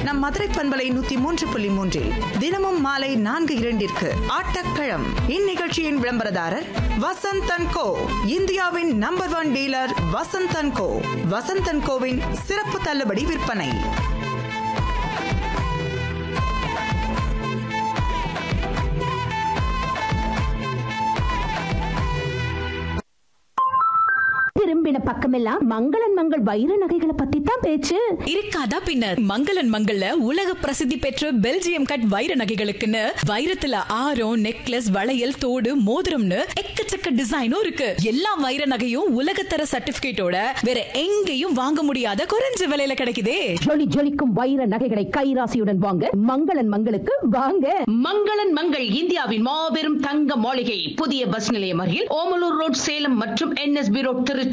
நம் மதுரை பண்பலை நூத்தி மூன்று புள்ளி மூன்றில் தினமும் மாலை நான்கு இரண்டிற்கு ஆட்டக்களம் இந்நிகழ்ச்சியின் விளம்பரதாரர் வசந்தன் கோ இந்தியாவின் number one dealer Vasanthan co Vasanthan கோவின் சிறப்பு தள்ளுபடி விற்பனை திரும்பின பக்கமெல்லாம் மங்களன் மங்கள் வைர நகைகளை பத்தி தான் பேச்சு இருக்காதா பின்னர் மங்களன் மங்கள்ல உலக பிரசித்தி பெற்ற பெல்ஜியம் கட் வைர நகைகளுக்குன்னு வைரத்துல ஆரம் நெக்லஸ் வளையல் தோடு மோதிரம்னு எக்கச்சக்க டிசைனும் இருக்கு எல்லா வைர நகையும் உலகத்தர சர்டிபிகேட்டோட வேற எங்கேயும் வாங்க முடியாத குறைஞ்ச விலையில கிடைக்குதே ஜொலி ஜொலிக்கும் வைர நகைகளை கைராசியுடன் வாங்க மங்களன் மங்களுக்கு வாங்க மங்களன் மங்கள் இந்தியாவின் மாபெரும் தங்க மாளிகை புதிய பஸ் நிலையம் அருகில் ஓமலூர் ரோட் சேலம் மற்றும் என்எஸ்பி ரோட் திருச்சி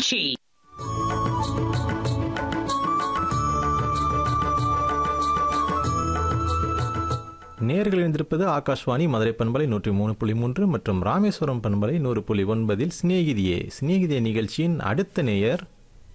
நேர்கள் இணைந்திருப்பது ஆகாஷ்வாணி மதுரை பண்பலை நூற்றி மூணு புள்ளி மூன்று மற்றும் ராமேஸ்வரம் பண்பலை நூறு புள்ளி ஒன்பதில் சிநேகிதியே சிநேகிதியே நிகழ்ச்சியின் அடுத்த நேயர்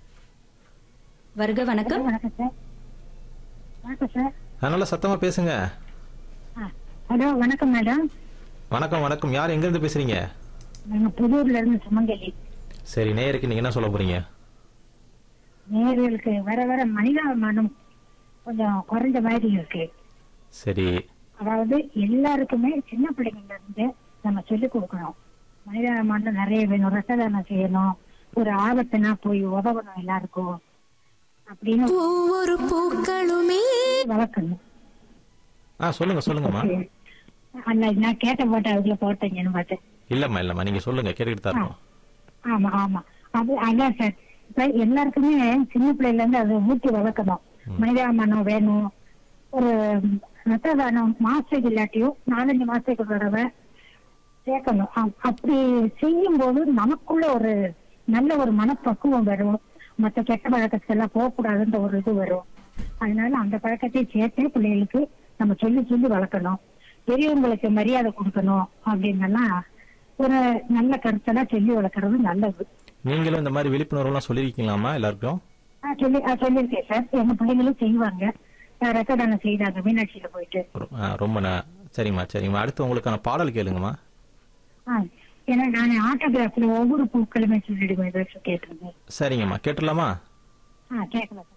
வருக வணக்கம் வணக்கம் சார் வணக்கம் சார் அதனால சத்தமா பேசுங்க ஹலோ வணக்கம் மேடம் வணக்கம் வணக்கம் யார் எங்கிருந்து பேசுறீங்க நாங்க புதூர்ல இருந்து சுமங்கலி சரி நேயருக்கு நீங்க என்ன சொல்ல போறீங்க நேர்களுக்கு வர வர மனிதாபிமானம் கொஞ்சம் குறைஞ்ச மாதிரி இருக்கு சரி அதாவது எல்லாருக்குமே சின்ன பிள்ளைங்கள்ல இருந்து நம்ம சொல்லிக் கொடுக்கணும் மனிதாபிமானம் நிறைய வேணும் ரசதானம் செய்யணும் ஒரு ஆபத்துனா போய் உதவணும் எல்லாருக்கும் அப்படின்னு ஒவ்வொரு பூக்களுமே வளர்க்கணும் ஆ சொல்லுங்க சொல்லுங்கம்மா அந்த நான் கேட்ட பாட்டு அதுக்குள்ள போட்டீங்கன்னு பார்த்தேன் இல்லம்மா இல்லம்மா நீங்க சொல்லுங்க கேட்டுக்கிட்டு தான் இருக்கோம் ஆமா ஆமா அது அதான் சார் இப்ப எல்லாருக்குமே சின்ன பிள்ளைல இருந்து அதை ஊட்டி வளர்க்கணும் மனிதாபிமானம் வேணும் ஒரு ரத்த தானம் மாசத்துக்கு இல்லாட்டியும் நாலஞ்சு மாசத்துக்கு ஒரு தடவை சேர்க்கணும் அப்- அப்படி செய்யும் போது நமக்குள்ள ஒரு நல்ல ஒரு மனப்பக்குவம் வரும் மத்த கெட்ட பழக்கத்துக்கெல்லாம் போகக்கூடாதுன்ற ஒரு இது வரும் அதனால அந்த பழக்கத்தை சேர்த்தே பிள்ளைகளுக்கு நம்ம சொல்லி சொல்லி வளர்க்கணும் பெரியவங்களுக்கு மரியாதை கொடுக்கணும் அப்படின்னெல்லாம் ஒரு நல்ல கருத்தெல்லாம் சொல்லி வளர்க்கறது நல்லது நீங்களும் இந்த மாதிரி விழிப்புணர்வுலாம் சொல்லியிருக்கீங்களாம்மா எல்லாருக்கும் ஆ, சொல்லி ஆ, சொல்லியிருக்கேன் சார் எங்க பிள்ளைங்களும் செய்வாங்க ஆ, ரத்த தானம் செய்தாங்க மீனாட்சியில போயிட்டு ரொ- ஆ, ரொம்ப ந- சரிம்மா சரிம்மா அடுத்து உங்களுக்கான பாடல் கேளுங்கம்மா ஆ, ஏன்னா நான் ஆட்டோகிராஃப்ல ஒவ்வொரு பூக்களுமே சொல்லிடுவேன் ஏதாச்சும் கேட்டிருந்தேன் சரிங்கம்மா கேட்டுடலாமா ஆ கேட்கலாம் சார்